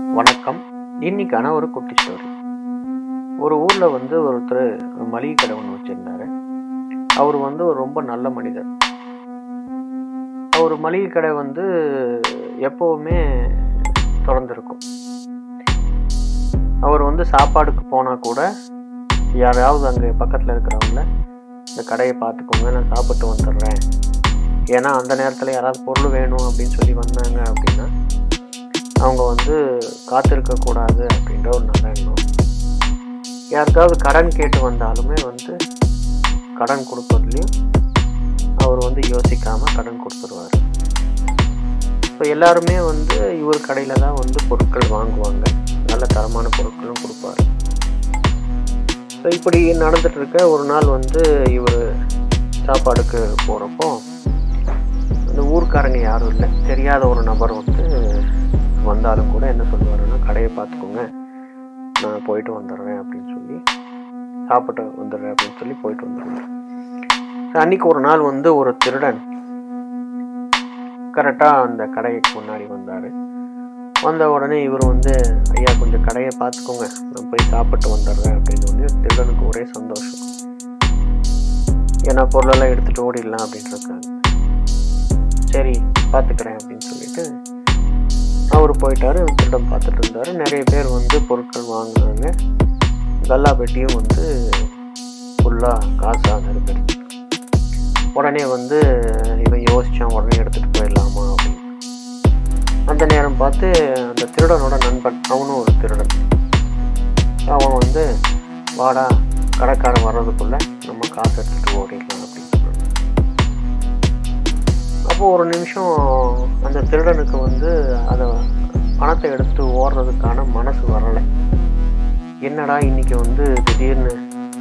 வணக்கம் இன்னைக்கான ஒரு குட்டி ஸ்டோரி ஒரு ஊரில் வந்து ஒருத்தர் மளிகை கடை ஒன்று வச்சுருந்தாரு அவர் வந்து ஒரு ரொம்ப நல்ல மனிதர் அவர் மளிகை கடை வந்து எப்போவுமே திறந்துருக்கும் அவர் வந்து சாப்பாடுக்கு போனால் கூட யாராவது அங்கே பக்கத்தில் இருக்கிறவங்கள இந்த கடையை பார்த்துக்கோங்க நான் சாப்பிட்டு வந்துடுறேன் ஏன்னா அந்த நேரத்தில் யாராவது பொருள் வேணும் அப்படின்னு சொல்லி வந்தாங்க அப்படின்னா அவங்க வந்து காத்திருக்கக்கூடாது அப்படின்ற ஒரு நல்ல எண்ணம் யாருக்காவது கடன் கேட்டு வந்தாலுமே வந்து கடன் கொடுக்கறதுலையும் அவர் வந்து யோசிக்காமல் கடன் கொடுத்துருவார் ஸோ எல்லாருமே வந்து இவர் கடையில் தான் வந்து பொருட்கள் வாங்குவாங்க நல்ல தரமான பொருட்களும் கொடுப்பாரு ஸோ இப்படி நடந்துட்டு இருக்க ஒரு நாள் வந்து இவர் சாப்பாடுக்கு போகிறப்போ அந்த ஊர்க்காரங்க யாரும் இல்லை தெரியாத ஒரு நபர் வந்து வந்தாலும் கூட என்ன சொல்லுவாருன்னா கடையை பார்த்துக்கோங்க நான் போயிட்டு வந்துடுறேன் அப்படின்னு சொல்லி சாப்பிட்டு வந்துடுறேன் அப்படின்னு சொல்லி போயிட்டு வந்துடுவேன் அன்னைக்கு ஒரு நாள் வந்து ஒரு திருடன் கரெக்டாக அந்த கடைக்கு முன்னாடி வந்தார் வந்த உடனே இவர் வந்து ஐயா கொஞ்சம் கடையை பார்த்துக்கோங்க நான் போய் சாப்பிட்டு வந்துடுறேன் அப்படின்னு சொல்லி திருடனுக்கு ஒரே சந்தோஷம் ஏன்னா பொருளெல்லாம் எடுத்துகிட்டு ஓடிடலாம் அப்படின்னு இருக்காங்க சரி பார்த்துக்கிறேன் அப்படின்னு சொல்லிட்டு அவர் போயிட்டாரு திருடம் பார்த்துட்டு இருந்தார் நிறைய பேர் வந்து பொருட்கள் வாங்கினாங்க கல்லா பெட்டியும் வந்து ஃபுல்லாக காசாக நெருக்கடி உடனே வந்து இவன் யோசித்தான் உடனே எடுத்துகிட்டு போயிடலாமா அப்படின்னு அந்த நேரம் பார்த்து அந்த திருடனோட நண்பன் அவனும் ஒரு திருடன் அவன் வந்து வாடா கடைக்காரன் வர்றதுக்குள்ளே நம்ம காசு எடுத்துகிட்டு ஓடிடலாம் அப்படின்னு சொன்னான் அப்போது ஒரு நிமிஷம் அந்த திருடனுக்கு வந்து அதை பணத்தை எடுத்து ஓடுறதுக்கான மனசு வரலை என்னடா இன்னைக்கு வந்து திடீர்னு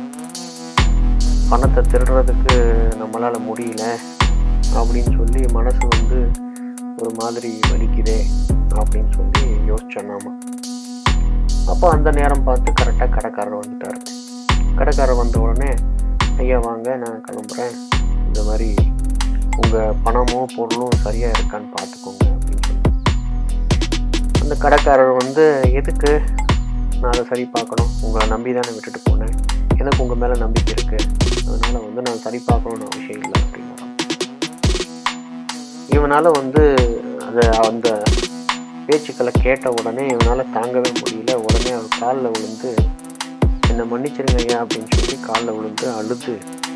பணத்தை திருடுறதுக்கு நம்மளால் முடியல அப்படின்னு சொல்லி மனசு வந்து ஒரு மாதிரி வலிக்குதே அப்படின்னு சொல்லி யோசிச்சோம் நாம அப்போ அந்த நேரம் பார்த்து கரெக்டாக கடைக்காரர் வந்துட்டார் கடைக்காரர் வந்த உடனே ஐயா வாங்க நான் கிளம்புறேன் இந்த மாதிரி உங்கள் பணமும் பொருளும் சரியாக இருக்கான்னு பார்த்துக்கோங்க அப்படின்னு சொல்லி அந்த கடைக்காரர் வந்து எதுக்கு நான் அதை சரி பார்க்கணும் உங்களை நம்பி தானே விட்டுட்டு போனேன் எனக்கு உங்கள் மேலே நம்பிக்கை இருக்குது அதனால் வந்து நான் சரி பார்க்கணும்னு அவசியம் இல்லை அப்படின்னா இவனால் வந்து அதை அந்த பேச்சுக்களை கேட்ட உடனே இவனால் தாங்கவே முடியல உடனே அவர் காலில் விழுந்து என்னை மன்னிச்சிருங்க ஐயா அப்படின்னு சொல்லி காலில் விழுந்து அழுது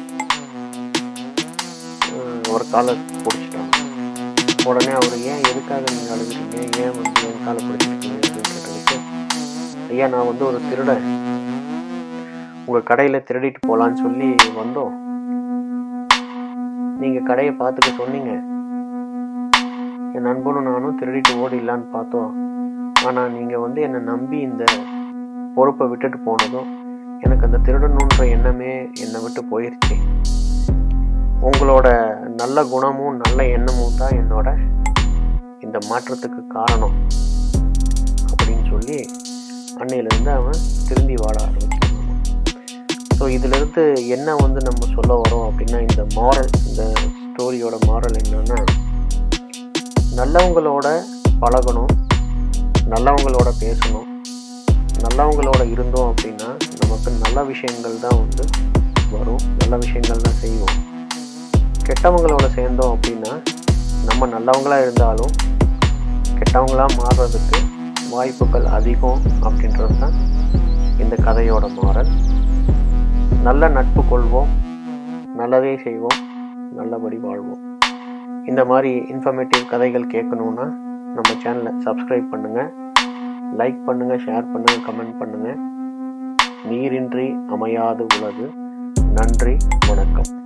ஒரு காலை பிடிச்சிட்டாங்க உடனே அவர் ஏன் எதுக்காக நீங்கள் அழுகுறீங்க ஏன் வந்து என் காலை பிடிச்சிருக்கீங்க அப்படின்னு கேட்டதுக்கு ஐயா நான் வந்து ஒரு திருடன் உங்கள் கடையில் திருடிட்டு போகலான்னு சொல்லி வந்தோம் நீங்கள் கடையை பார்த்துக்க சொன்னீங்க என் நண்பனும் நானும் திருடிட்டு ஓடிடலான்னு பார்த்தோம் ஆனால் நீங்கள் வந்து என்னை நம்பி இந்த பொறுப்பை விட்டுட்டு போனதும் எனக்கு அந்த திருடணுன்ற எண்ணமே என்னை விட்டு போயிருச்சு உங்களோட நல்ல குணமும் நல்ல எண்ணமும் தான் என்னோட இந்த மாற்றத்துக்கு காரணம் அப்படின்னு சொல்லி அன்னையிலேருந்து அவன் திரும்பி வாழ ஆரம்பிச்சான் ஸோ இதிலிருந்து என்ன வந்து நம்ம சொல்ல வரோம் அப்படின்னா இந்த மாரல் இந்த ஸ்டோரியோட மாரல் என்னன்னா நல்லவங்களோட பழகணும் நல்லவங்களோட பேசணும் நல்லவங்களோட இருந்தோம் அப்படின்னா நமக்கு நல்ல விஷயங்கள் தான் வந்து வரும் நல்ல விஷயங்கள் தான் செய்வோம் கெட்டவங்களோட சேர்ந்தோம் அப்படின்னா நம்ம நல்லவங்களா இருந்தாலும் கெட்டவங்களா மாறுறதுக்கு வாய்ப்புகள் அதிகம் அப்படின்றது தான் இந்த கதையோட மாறல் நல்ல நட்பு கொள்வோம் நல்லதே செய்வோம் நல்லபடி வாழ்வோம் இந்த மாதிரி இன்ஃபர்மேட்டிவ் கதைகள் கேட்கணுன்னா நம்ம சேனலை சப்ஸ்கிரைப் பண்ணுங்கள் லைக் பண்ணுங்கள் ஷேர் பண்ணுங்கள் கமெண்ட் பண்ணுங்கள் நீரின்றி அமையாது உலகு நன்றி வணக்கம்